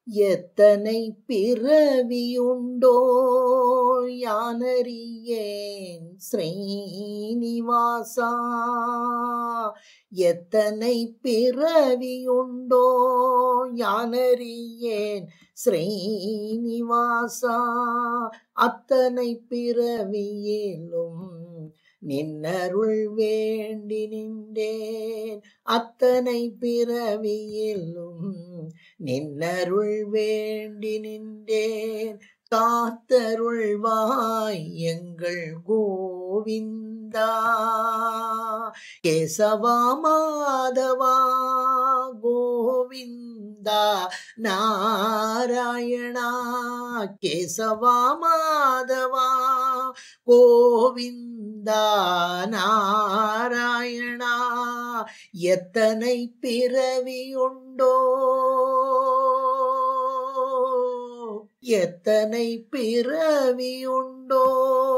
எத்தனை பிறவியுண்டோ யானறியேன் ஸ்ரீனிவாசா எத்தனை பிறவியுண்டோ யானறியேன் ஸ்ரீனிவாசா அத்தனை பிறவியிலும் நின்னருள் வேண்டி நின்றேன் அத்தனை பிறவியிலும் நின்னருள் வேண்டி நின்றேன் காத்தருள்வாய் எங்கள் கோவிந்தா கேசவா மாதவா கோவிந்தா நாராயணா கேசவா மாதவா கோவிந்தா நாராயணா எத்தனை பிறவியுண்டோ எத்தனை பிறவியுண்டோ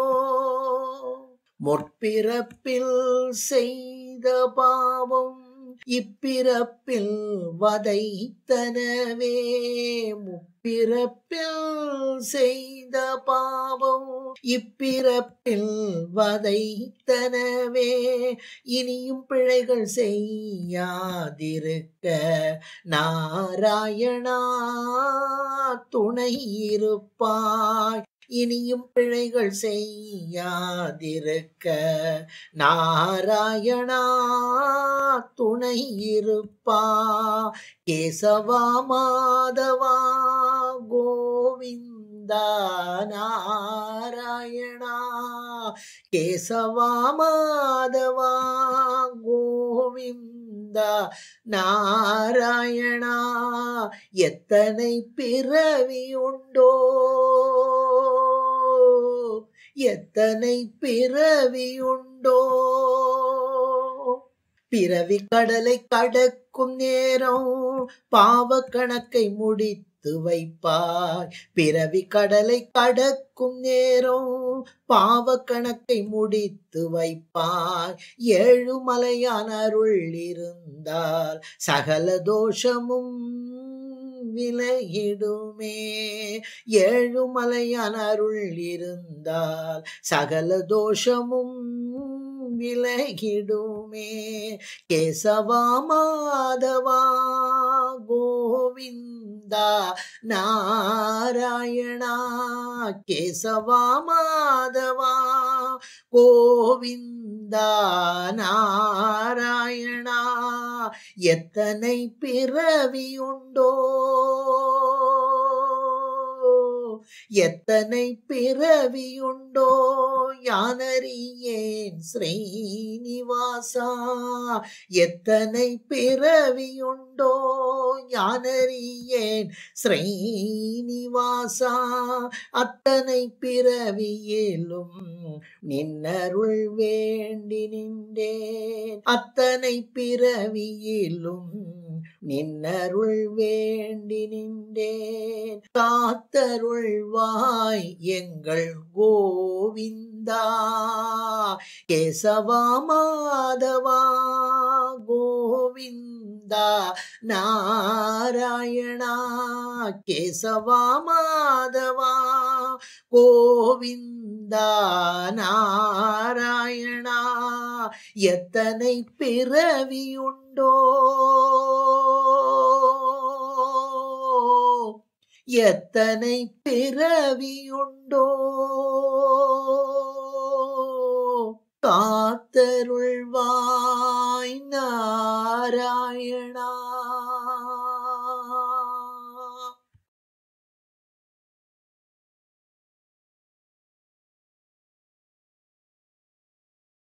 முற்பிறப்பில் செய்த பாவம் இப்பிறப்பில் வதைத்தனவே முப்பிறப்பில் செய்த பாவம் இப்பிறப்பில் வதைத்தனவே இனியும் பிழைகள் செய்யாதிருக்க நாராயணா துணை இருப்பாய் இனியும் பிழைகள் செய்யாதிருக்க நாராயணா துணை இருப்பா கேசவா மாதவா கோவிந்தா நாராயணா கேசவா மாதவா கோவிந்தா நாராயணா எத்தனை பிறவி உண்டோ எத்தனை பிறவி உண்டோ பிறவி கடலை கடக்கும் நேரம் பாவ கணக்கை முடித்து வைப்பாய் பிறவி கடலை கடக்கும் நேரம் பாவ கணக்கை முடித்து வைப்பாய் ஏழுமலையான அருள் இருந்தால் சகல தோஷமும் விலகிடுமே ஏழுமலையான அருள் இருந்தால் சகல தோஷமும் விலகிடுமே கேசவா மாதவா கோவிந்தா நாராயணா கேசவா மாதவா கோவிந்தா நாராயணா எத்தனை பிறவியுண்டோ எத்தனை பிறவியுண்டோ யானறியேன் ஸ்ரீனிவாசா எத்தனை பிறவியுண்டோ யானறியேன் ஸ்ரீனிவாசா அத்தனை பிறவியிலும் நின்னருள் வேண்டி நின்றேன் அத்தனை பிறவியிலும் நின்னருள் வேண்டி நின்றேன் காத்தருள்வாய் எங்கள் கோவிந்தா கேசவா மாதவா கோவிந்தா நாராயணா கேசவா மாதவா கோவிந்தா நாராயணா எத்தனை பிறவியுண்டோ எத்தனை பிறவியுண்டோ காத்தருள்வாய் நாராயணா